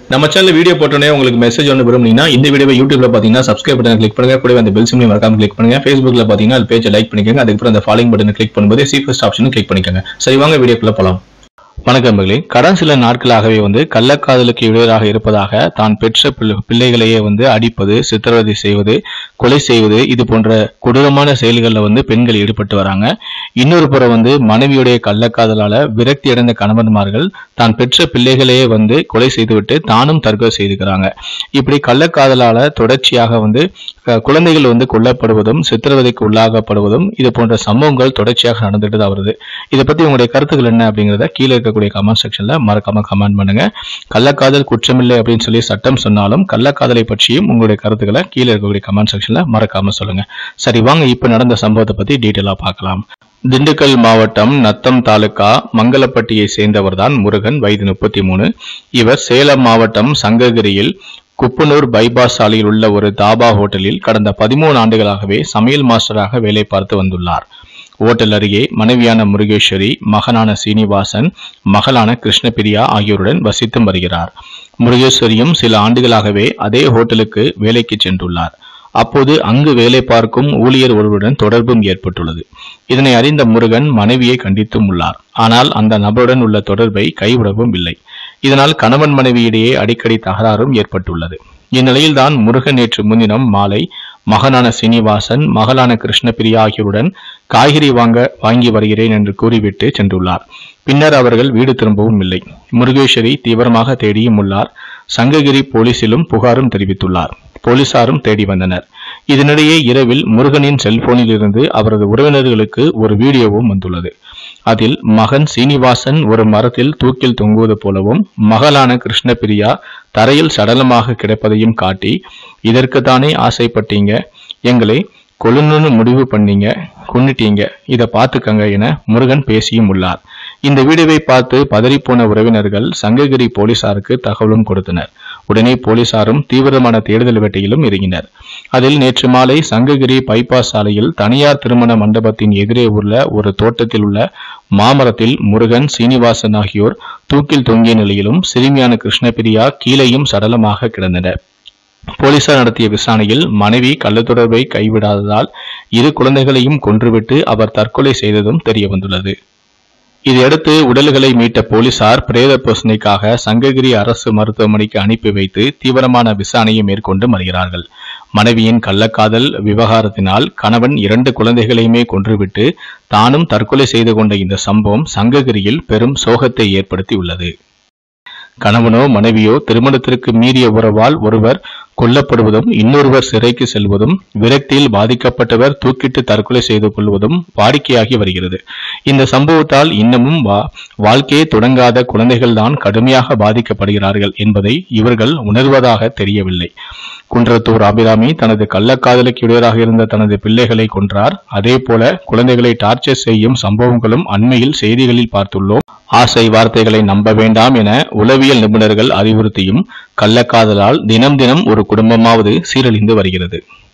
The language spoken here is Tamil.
நம்ம சேனல் வீடியோ போட்டோன்னே உங்களுக்கு மெசேஜ் ஒன்று விரும்புனீங்கன்னா இந்த வீடியோவை யூடியூப்ல பாத்தீங்கன்னா சப்ஸ்கிரைப் பட்டன் கிளிக் பண்ணுங்க கூடவே அந்த பெல் சிம்லையும் மறக்காம கிளிக் பண்ணுங்க ஃபேஸ்புக்ல பாத்தீங்கன்னா அது பேஜை லைக் பண்ணிக்கோங்க அதுக்கப்புறம் அந்த ஃபாலோயிங் பட்டனை கிளிக் பண்ணும்போது சி ஃபர்ஸ்ட் ஆப்ஷனும் கிளிக் பண்ணிக்கோங்க சரி வாங்க வீடியோக்குள்ள போலாம் வணக்கம் மகளே கடன் சில நாட்களாகவே வந்து கள்ளக்காதலுக்கு இடையூறாக இருப்பதாக தான் பெற்ற பிள்ளை- பிள்ளைகளையே வந்து அடிப்பது சித்திரவதை செய்வது கொலை செய்வது இது போன்ற கொடூரமான செயல்களில் வந்து பெண்கள் ஈடுபட்டு வராங்க இன்னொரு புறம் வந்து மனைவியுடைய கள்ளக்காதலால விரக்தி அடைந்த கணவன்மார்கள் தான் பெற்ற பிள்ளைகளையே வந்து கொலை செய்துவிட்டு தானும் தற்கொலை செய்துக்கிறாங்க இப்படி கள்ளக்காதலால தொடர்ச்சியாக வந்து க- குழந்தைகள் வந்து கொல்லப்படுவதும் சித்திரவதைக்கு உள்ளாகப்படுவதும் இது போன்ற சம்பவங்கள் தொடர்ச்சியாக நடந்துட்டு தான் வருது இதை பத்தி உங்களுடைய கருத்துக்கள் என்ன அப்படிங்கிறத கீழே இருக்கக்கூடிய கமெண்ட் செக்ஷன்ல மறக்காம கமெண்ட் பண்ணுங்க கள்ளக்காதல் குற்றமில்லை அப்படின்னு சொல்லி சட்டம் சொன்னாலும் கள்ளக்காதலை பற்றியும் உங்களுடைய கருத்துக்களை கீழே இருக்கக்கூடிய கமெண்ட் செக்ஷன்ல மறக்காம சொல்லுங்க சரி வாங்க இப்ப நடந்த சம்பவத்தை பத்தி டீட்டெயிலா பார்க்கலாம் திண்டுக்கல் மாவட்டம் நத்தம் தாலுகா மங்களப்பட்டியை சேர்ந்தவர்தான் முருகன் வயது முப்பத்தி மூணு இவர் சேலம் மாவட்டம் சங்ககிரியில் குப்பனூர் பைபாஸ் சாலையில் உள்ள ஒரு தாபா ஹோட்டலில் கடந்த பதிமூணு ஆண்டுகளாகவே சமையல் மாஸ்டராக வேலை பார்த்து வந்துள்ளார் ஓட்டல் அருகே மனைவியான முருகேஸ்வரி மகனான சீனிவாசன் மகளான கிருஷ்ணபிரியா ஆகியோருடன் வசித்து வருகிறார் முருகேஸ்வரியும் சில ஆண்டுகளாகவே அதே ஹோட்டலுக்கு வேலைக்கு சென்றுள்ளார் அப்போது அங்கு வேலை பார்க்கும் ஊழியர் ஒருவருடன் தொடர்பும் ஏற்பட்டுள்ளது இதனை அறிந்த முருகன் மனைவியை கண்டித்தும் உள்ளார் ஆனால் அந்த நபருடன் உள்ள தொடர்பை கைவிடவும் இல்லை இதனால் கணவன் மனைவியிடையே அடிக்கடி தகராறும் ஏற்பட்டுள்ளது இந்நிலையில்தான் முருகன் நேற்று முன்தினம் மாலை மகனான சீனிவாசன் மகளான கிருஷ்ணபிரியா ஆகியோருடன் காய்கறி வாங்க வாங்கி வருகிறேன் என்று கூறிவிட்டு சென்றுள்ளார் பின்னர் அவர்கள் வீடு திரும்பவும் இல்லை முருகேஸ்வரி தீவிரமாக தேடியும் உள்ளார் சங்ககிரி போலீசிலும் புகாரும் தெரிவித்துள்ளார் போலீசாரும் தேடி வந்தனர் இதனிடையே இரவில் முருகனின் செல்போனில் இருந்து அவரது உறவினர்களுக்கு ஒரு வீடியோவும் வந்துள்ளது அதில் மகன் சீனிவாசன் ஒரு மரத்தில் தூக்கில் தொங்குவது போலவும் மகளான கிருஷ்ணபிரியா தரையில் சடலமாக கிடப்பதையும் காட்டி இதற்குத்தானே ஆசைப்பட்டீங்க எங்களை கொல்லணும்னு முடிவு பண்ணீங்க கொன்னுட்டீங்க இதை பார்த்துக்கங்க என முருகன் பேசியும் உள்ளார் இந்த வீடியோவை பார்த்து பதறிப்போன உறவினர்கள் சங்ககிரி போலீசாருக்கு தகவலும் கொடுத்தனர் உடனே போலீசாரும் தீவிரமான தேடுதல் வேட்டையிலும் இறங்கினர் அதில் நேற்று மாலை சங்ககிரி பைபாஸ் சாலையில் தனியார் திருமண மண்டபத்தின் எதிரே உள்ள ஒரு தோட்டத்தில் உள்ள மாமரத்தில் முருகன் சீனிவாசன் ஆகியோர் தூக்கில் தொங்கிய நிலையிலும் சிறுமியான கிருஷ்ணபிரியா கீழேயும் சடலமாக கிடந்தனர் போலீசார் நடத்திய விசாரணையில் மனைவி கள்ளத்தொடர்பை கைவிடாததால் இரு குழந்தைகளையும் கொன்றுவிட்டு அவர் தற்கொலை செய்ததும் தெரிய வந்துள்ளது இதையடுத்து உடல்களை மீட்ட போலீசார் பிரேத பரிசோதனைக்காக சங்ககிரி அரசு மருத்துவமனைக்கு அனுப்பி வைத்து தீவிரமான விசாரணையை மேற்கொண்டு வருகிறார்கள் மனைவியின் கள்ளக்காதல் விவகாரத்தினால் கணவன் இரண்டு குழந்தைகளையுமே கொன்றுவிட்டு தானும் தற்கொலை செய்து கொண்ட இந்த சம்பவம் சங்ககிரியில் பெரும் சோகத்தை ஏற்படுத்தியுள்ளது கணவனோ மனைவியோ திருமணத்திற்கு மீறிய உறவால் ஒருவர் கொல்லப்படுவதும் இன்னொருவர் சிறைக்கு செல்வதும் விரக்தியில் பாதிக்கப்பட்டவர் தூக்கிட்டு தற்கொலை செய்து கொள்வதும் வாடிக்கையாகி வருகிறது இந்த சம்பவத்தால் இன்னமும் வா- வாழ்க்கையே தொடங்காத குழந்தைகள்தான் கடுமையாக பாதிக்கப்படுகிறார்கள் என்பதை இவர்கள் உணர்வதாக தெரியவில்லை குன்றத்தூர் அபிராமி தனது கள்ளக்காதலுக்கு இடையராக இருந்த தனது பிள்ளைகளை கொன்றார் அதே போல குழந்தைகளை டார்ச்சர் செய்யும் சம்பவங்களும் அண்மையில் செய்திகளில் பார்த்துள்ளோம் ஆசை வார்த்தைகளை நம்ப வேண்டாம் என உளவியல் நிபுணர்கள் அறிவுறுத்தியும் கள்ளக்காதலால் தினம் தினம் ஒரு குடும்பமாவது சீரழிந்து வருகிறது